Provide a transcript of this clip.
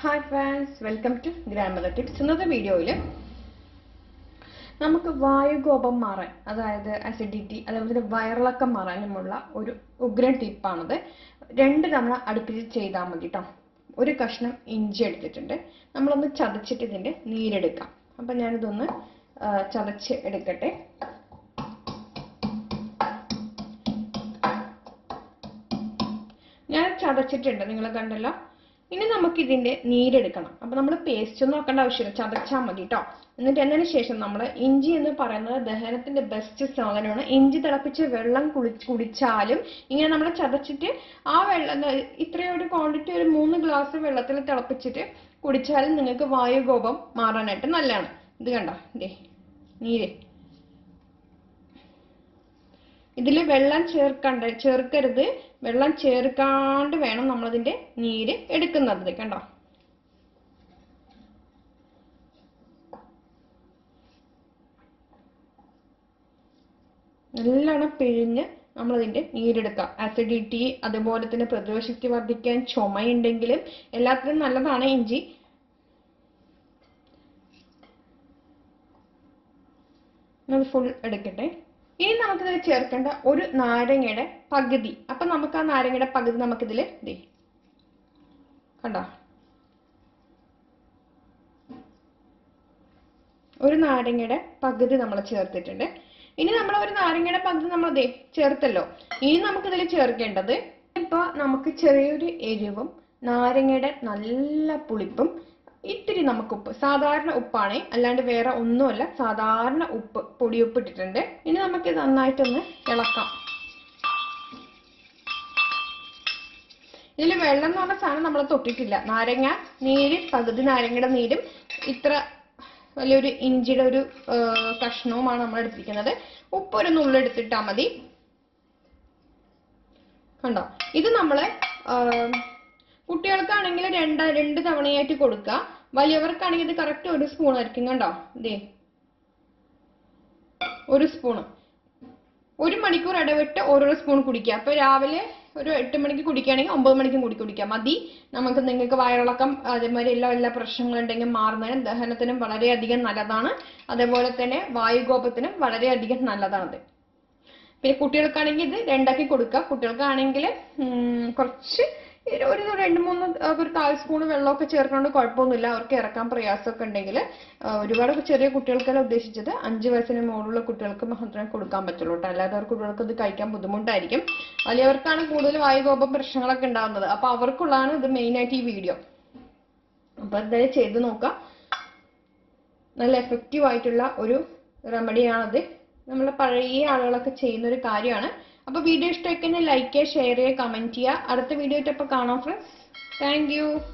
hi friends welcome to grammar tips ഇന്നത്തെ വീഡിയോയിൽ നമുക്ക് വായുകോപം മാറാൻ അതായത് അസിഡിറ്റി അതേപോലെ തന്നെ വയറിളക്കം മാറാനുമുള്ള ഒരു ഉഗ്രൻ ടിപ്പാണിത് രണ്ട് തവണ അടുപ്പിച്ച് ചെയ്താൽ മതി കേട്ടോ ഒരു കഷ്ണം ഇഞ്ചി എടുത്തിട്ടുണ്ട് നമ്മളൊന്ന് ചതച്ചിട്ട് ഇതിൻ്റെ നീരെടുക്കാം അപ്പം ഞാനിതൊന്ന് ആ, ചതച്ച് എടുക്കട്ടെ ഞാൻ ചതച്ചിട്ടുണ്ട് നിങ്ങൾ കണ്ടല്ലോ ഇനി നമുക്ക് ഇതിന്റെ നീരെടുക്കണം അപ്പൊ നമ്മൾ പേസ്റ്റ് ഒന്നും നോക്കേണ്ട ആവശ്യമില്ല ചതച്ചാൽ മതി കേട്ടോ എന്നിട്ട് എന്നതിന് ശേഷം നമ്മൾ ഇഞ്ചി എന്ന് പറയുന്നത് ദഹനത്തിന്റെ ബെസ്റ്റ് സാധനമാണ് ഇഞ്ചി തിളപ്പിച്ച് വെള്ളം കുളി കുടിച്ചാലും ഇങ്ങനെ നമ്മൾ ചതച്ചിട്ട് ആ വെള്ളം ഇത്രയും ഒരു ക്വാണ്ടിറ്റി ഒരു മൂന്ന് ഗ്ലാസ് വെള്ളത്തിൽ തിളപ്പിച്ചിട്ട് കുടിച്ചാലും നിങ്ങൾക്ക് വായുകോപം മാറാനായിട്ട് നല്ലതാണ് ഇത് കണ്ടോ ഇതേ നീര് ഇതിൽ വെള്ളം ചേർക്കണ്ട ചേർക്കരുത് വെള്ളം ചേർക്കാണ്ട് വേണം നമ്മളതിന്റെ നീര് എടുക്കുന്നത് കണ്ടോ നല്ലോണം പിഴിഞ്ഞ് നമ്മളതിന്റെ നീരെടുക്കുക ആസിഡിറ്റി അതുപോലെ തന്നെ പ്രതിരോധശക്തി വർദ്ധിക്കാൻ ചുമയുണ്ടെങ്കിലും എല്ലാത്തിനും നല്ലതാണ് ഇഞ്ചി അത് ഫുൾ എടുക്കട്ടെ ഇനി നമുക്കിതിൽ ചേർക്കേണ്ട ഒരു നാരങ്ങയുടെ പകുതി അപ്പൊ നമുക്ക് ആ നാരങ്ങയുടെ പകുതി നമുക്കിതിൽ ദേ കണ്ടോ ഒരു നാരങ്ങയുടെ പകുതി നമ്മൾ ചേർത്തിട്ടുണ്ട് ഇനി നമ്മൾ ഒരു നാരങ്ങയുടെ പകുതി നമ്മൾ ദേ ചേർത്തല്ലോ ഇനി നമുക്കിതിൽ ചേർക്കേണ്ടത് ഇപ്പൊ നമുക്ക് ചെറിയൊരു എരിവും നാരങ്ങയുടെ നല്ല പുളിപ്പും ഇത്തിരി നമുക്ക് ഉപ്പ് സാധാരണ ഉപ്പാണ് അല്ലാണ്ട് വേറെ ഒന്നുമല്ല സാധാരണ ഉപ്പ് പൊടിയുപ്പ് ഇട്ടിട്ടുണ്ട് ഇനി നമുക്ക് ഇത് നന്നായിട്ടൊന്ന് ഇളക്കാം ഇതിൽ വെള്ളം എന്ന് പറഞ്ഞ സാധനം നമ്മൾ തൊട്ടിട്ടില്ല നാരങ്ങ നീര് പകുതി നാരങ്ങയുടെ നീരും ഇത്ര വലിയൊരു ഇഞ്ചിയുടെ ഒരു ആ, കഷ്ണവുമാണ് നമ്മൾ എടുത്തിരിക്കുന്നത് ഉപ്പ് ഒരു നുള്ളെടുത്തിട്ടാൽ മതി കണ്ടോ ഇത് നമ്മള് ആ, കുട്ടികൾക്കാണെങ്കിൽ രണ്ട് രണ്ട് തവണയായിട്ട് കൊടുക്കുക വലിയവർക്കാണെങ്കിൽ ഇത് കറക്റ്റ് ഒരു സ്പൂൺ ആയിരിക്കും കണ്ടോ ഇതേ ഒരു സ്പൂണ് ഒരു മണിക്കൂർ ഇടവിട്ട് ഓരോരോ സ്പൂൺ കുടിക്കുക അപ്പൊ രാവിലെ ഒരു എട്ട് മണിക്ക് കുടിക്കുകയാണെങ്കിൽ ഒമ്പത് മണിക്കും കൂടി കുടിക്കാം മതി നമുക്ക് നിങ്ങൾക്ക് വയറിളക്കം അതേമാതിരി എല്ലാ എല്ലാ പ്രശ്നങ്ങളുണ്ടെങ്കിൽ മാറുന്നതിനും ദഹനത്തിനും വളരെയധികം നല്ലതാണ് അതേപോലെ തന്നെ വായുകോപത്തിനും വളരെയധികം നല്ലതാണത് പിന്നെ കുട്ടികൾക്കാണെങ്കിൽ ഇത് രണ്ടാക്കി കൊടുക്കുക കുട്ടികൾക്കാണെങ്കിൽ ഉം, കുറച്ച് ഒരു ഒരു രണ്ട് മൂന്ന് ആ, ഒരു കാൽ സ്പൂൺ വെള്ളമൊക്കെ ചേർക്കണോണ്ട് കുഴപ്പമൊന്നുമില്ല അവർക്ക് ഇറക്കാൻ പ്രയാസമൊക്കെ ഉണ്ടെങ്കിൽ ഒരുപാട് ചെറിയ കുട്ടികൾക്കല്ല ഉദ്ദേശിച്ചത് അഞ്ച് വയസ്സിന് മുകളിലുള്ള കുട്ടികൾക്ക് മാത്രമേ കൊടുക്കാൻ പറ്റുള്ളൂ കേട്ടോ അല്ലാതെ അവർ കുട്ടികൾക്ക് ഇത് കഴിക്കാൻ ബുദ്ധിമുട്ടായിരിക്കും വലിയവർക്കാണ് കൂടുതൽ വായുകോപം പ്രശ്നങ്ങളൊക്കെ ഉണ്ടാകുന്നത് അപ്പൊ അവർക്കുള്ളതാണ് ഇത് മെയിൻ ആയിട്ട് ഈ വീഡിയോ അപ്പൊ എന്തായാലും ചെയ്ത് നോക്കാം നല്ല എഫക്റ്റീവ് ആയിട്ടുള്ള ഒരു റെമഡിയാണത് നമ്മൾ പഴയ ആളുകളൊക്കെ ചെയ്യുന്ന ഒരു കാര്യമാണ് അപ്പൊ വീഡിയോ ഇഷ്ടമൊക്കെ ലൈക്ക് ചെയ്യുക ഷെയർ ചെയ്യുക കമന്റ് ചെയ്യുക അടുത്ത വീഡിയോ ആയിട്ട് അപ്പൊ കാണാം ഫ്രണ്ട്സ് താങ്ക് യു